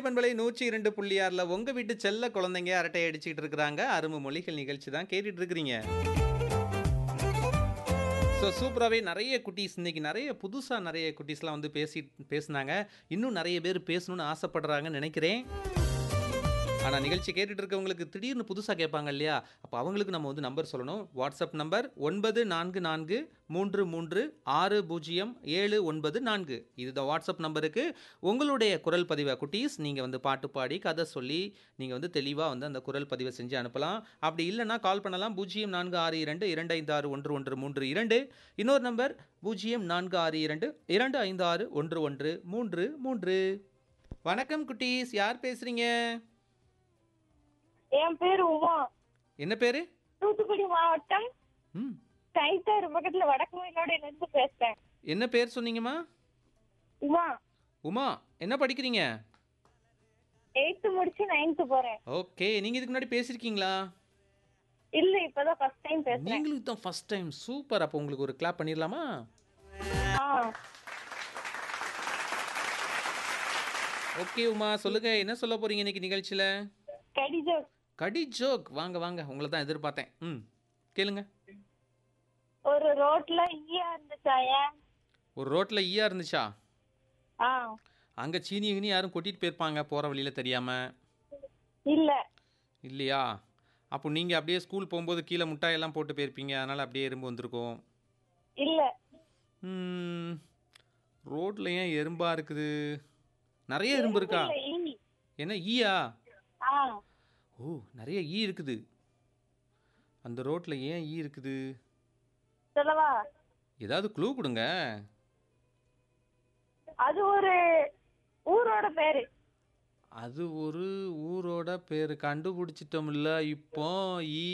பண்பலை நூற்றி இரண்டு புள்ளி ஆறில் உங்கள் வீட்டு செல்ல குழந்தைங்க அரட்டை அடிச்சிட்டு இருக்கிறாங்க அரும்பு மொழிகள் நிகழ்ச்சி தான் கேட்டுட்டு இருக்கிறீங்க ஸோ சூப்பராகவே நிறைய குட்டீஸ் இன்னைக்கு நிறைய புதுசாக நிறைய குட்டீஸ்லாம் வந்து பேசி பேசுனாங்க இன்னும் நிறைய பேர் பேசணும்னு ஆசைப்படுறாங்கன்னு நினைக்கிறேன் ஆனால் நிகழ்ச்சி கேட்டுட்டு இருக்கவங்களுக்கு திடீர்னு புதுசாக கேட்பாங்க இல்லையா அப்போ அவங்களுக்கு நம்ம வந்து நம்பர் சொல்லணும் வாட்ஸ்அப் நம்பர் ஒன்பது நான்கு நான்கு மூன்று மூன்று ஆறு பூஜ்ஜியம் ஏழு ஒன்பது நான்கு இதுதான் வாட்ஸ்அப் நம்பருக்கு உங்களுடைய குரல் பதிவை குட்டீஸ் நீங்கள் வந்து பாட்டு பாடி கதை சொல்லி நீங்கள் வந்து தெளிவாக வந்து அந்த குரல் பதிவை செஞ்சு அனுப்பலாம் அப்படி இல்லைன்னா கால் பண்ணலாம் பூஜ்ஜியம் நான்கு ஆறு இரண்டு இரண்டு ஐந்து ஆறு ஒன்று ஒன்று மூன்று இரண்டு இன்னொரு நம்பர் பூஜ்ஜியம் நான்கு ஆறு இரண்டு இரண்டு ஐந்து ஆறு ஒன்று ஒன்று மூன்று மூன்று வணக்கம் குட்டீஸ் யார் பேசுகிறீங்க என் பேரு உமா என்ன பேரு தூத்துக்குடி மாவட்டம் ம் கைத்தாறு பக்கத்துல வடக்கு மயிலோட இருந்து பேசுறேன் என்ன பேர் சொன்னீங்கம்மா உமா உமா என்ன படிக்கிறீங்க எயித்து முடிச்சு நைன்த்து போறேன் ஓகே நீங்கள் இதுக்கு முன்னாடி பேசியிருக்கீங்களா இல்ல இப்பதான் ஃபர்ஸ்ட் டைம் பேசுறேன் நீங்களுக்கு தான் ஃபர்ஸ்ட் டைம் சூப்பர் அப்போ உங்களுக்கு ஒரு கிளாப் பண்ணிடலாமா ஆ ஓகே உமா சொல்லுங்க என்ன சொல்ல போறீங்க இன்னைக்கு நிகழ்ச்சியில் கடிஜோ கடி ஜோக் வாங்க வாங்க உங்களை தான் எதிர்பார்த்தேன் ம் கேளுங்க ஒரு ரோட்ல ஈயா இருந்துச்சாயா ஒரு ரோட்டில் ஈயா இருந்துச்சா ஆ அங்கே சீனி கினி யாரும் கொட்டிட்டு போயிருப்பாங்க போகிற வழியில் தெரியாமல் இல்ல இல்லையா அப்போ நீங்கள் அப்படியே ஸ்கூல் போகும்போது கீழே முட்டாயெல்லாம் போட்டு போயிருப்பீங்க அதனால் அப்படியே எறும்பு வந்திருக்கும் இல்ல ரோட்டில் ஏன் எறும்பாக இருக்குது நிறைய எறும்பு இருக்கா இல்ல, ஈ. என்ன ஈயா ஆ ஓ நிறைய ஈ இருக்குது அந்த ரோட்டில் ஏன் ஈ இருக்குது சொல்லவா ஏதாவது க்ளூ கொடுங்க அது ஒரு ஊரோட பேரு அது ஒரு ஊரோட பேர் கண்டுபிடிச்சிட்டோம்ல இப்போ ஈ